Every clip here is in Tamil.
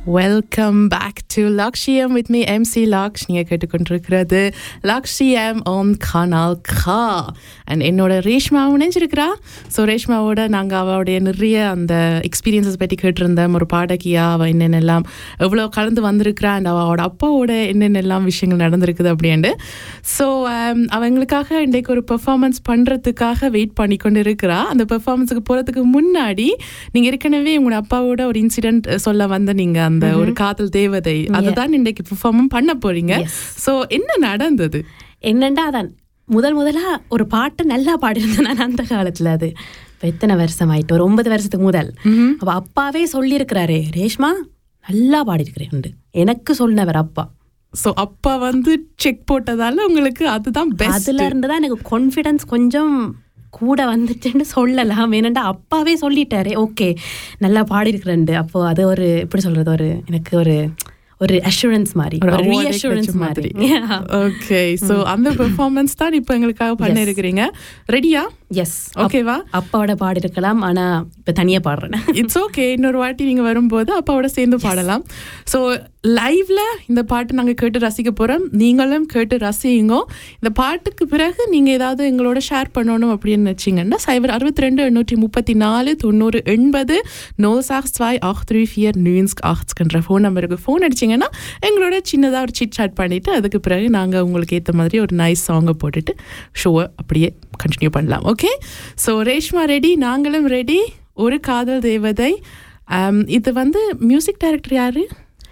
welcome back to Lakshyam with me MC Laksh நீங்கள் கேட்டுக்கொண்டிருக்கிறது லக்ஷியம் ஆன் கனால் கா அண்ட் என்னோட ரேஷ்மாவும் இணைஞ்சிருக்கிறா ஸோ ரேஷ்மாவோட நாங்கள் அவளுடைய நிறைய அந்த எக்ஸ்பீரியன்ஸஸ் பற்றி கேட்டிருந்தோம் ஒரு பாடகியா அவள் என்னென்னலாம் எவ்வளோ கலந்து வந்திருக்கிறா அண்ட் அவளோட அப்பாவோட என்னென்னலாம் விஷயங்கள் நடந்திருக்குது அப்படின்ட்டு ஸோ அவங்களுக்காக இன்றைக்கு ஒரு பெர்ஃபார்மன்ஸ் பண்ணுறதுக்காக வெயிட் பண்ணி கொண்டு இருக்கிறா அந்த பெர்ஃபார்மன்ஸுக்கு போகிறதுக்கு முன்னாடி நீங்கள் ஏற்கனவே உங்களோட அப்பாவோட ஒரு இன்சிடென்ட் சொல்ல வந்த நீங்கள் அந்த ஒரு காதல் தேவதை அதை தான் இன்றைக்கு பெர்ஃபார்மும் பண்ண போறீங்க ஸோ என்ன நடந்தது என்னண்டா அதான் முதல் முதலா ஒரு பாட்டு நல்லா பாடியிருந்தேன் நான் அந்த காலத்துல அது இப்ப எத்தனை வருஷம் ஆயிட்டு ஒரு ஒன்பது வருஷத்துக்கு முதல் அப்ப அப்பாவே சொல்லியிருக்கிறாரே ரேஷ்மா நல்லா பாடியிருக்கிறேன் எனக்கு சொன்னவர் அப்பா ஸோ அப்பா வந்து செக் போட்டதால உங்களுக்கு அதுதான் பெஸ்ட் அதுல இருந்து தான் எனக்கு கான்ஃபிடன்ஸ் கொஞ்சம் கூட வந்துச்சுன்னு சொல்லலாம் ஏனண்டா அப்பாவே சொல்லிட்டாரே ஓகே நல்லா பாடியிருக்கிறேன் அப்போ அது ஒரு எப்படி சொல்றது ஒரு எனக்கு ஒரு ஒரு அஷூரன்ஸ் மாதிரி ஒரு ஒரு award reassurance கிடைச்ச மாதிரி ஓகே ஸோ அந்த பெர்ஃபார்மன்ஸ் தான் இப்போ எங்களுக்காக பண்ண இருக்கிறீங்க ரெடியா எஸ் ஓகேவா அப்பாவோட பாடிருக்கலாம் ஆனா இப்ப தனியா பாடுறேன் இட்ஸ் ஓகே இன்னொரு வாட்டி நீங்க வரும்போது அப்பாவோட சேர்ந்து பாடலாம் ஸோ லைவ்ல இந்த பாட்டு நாங்க கேட்டு ரசிக்க போறோம் நீங்களும் கேட்டு ரசியுங்க இந்த பாட்டுக்கு பிறகு நீங்க ஏதாவது எங்களோட ஷேர் பண்ணணும் அப்படின்னு வச்சிங்கன்னா சைபர் அறுபத்தி ரெண்டு எண்ணூற்றி முப்பத்தி நாலு தொண்ணூறு எண்பது நோ சாக்ஸ் ஸ்வாய் ஆஹ் த்ரீ ஃபியர் நியூன்ஸ்க் ஆஹ்ஸ்கின்ற ஃபோன் நம்பருக்கு ஃபோன் அடிச்சிங்கன்னா எங்களோட சின்னதாக ஒரு சிட் சாட் பண்ணிவிட்டு அதுக்கு பிறகு நாங்கள் உங்களுக்கு ஏற்ற மாதிரி ஒரு நைஸ் சாங்கை போட்டுட்டு ஷோவை அப்படியே கண்டினியூ பண்ணலாம் ஓகே ஸோ ரேஷ்மா ரெடி நாங்களும் ரெடி ஒரு காதல் தேவதை Um, இது வந்து மியூசிக் டைரக்டர் யாரு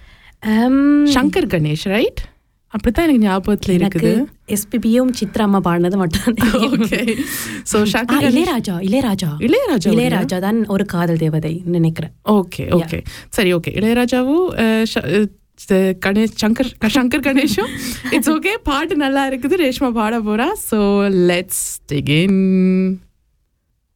சங்கர் கணேஷ் ரைட் அப்படித்தான் எனக்கு ஞாபகத்தில் எனக்கு இருக்குது எஸ்பிபியும் சித்ரா அம்மா பாடினது மட்டும் ஓகே ஸோ ஆ, சங்கர் கணேஷ் இளையராஜா இளையராஜா இளையராஜா இளையராஜா தான் ஒரு காதல் தேவதை நினைக்கிறேன் ஓகே ஓகே சரி ஓகே இளையராஜாவும் அஹ், ஷ- அஹ், த- கணேஷ் சங்கர் சங்கர் கணேஷும் இட்ஸ் ஓகே பாட்டு நல்லா இருக்குது ரேஷ்மா பாட போறா ஸோ லெட்ஸ் டிகின்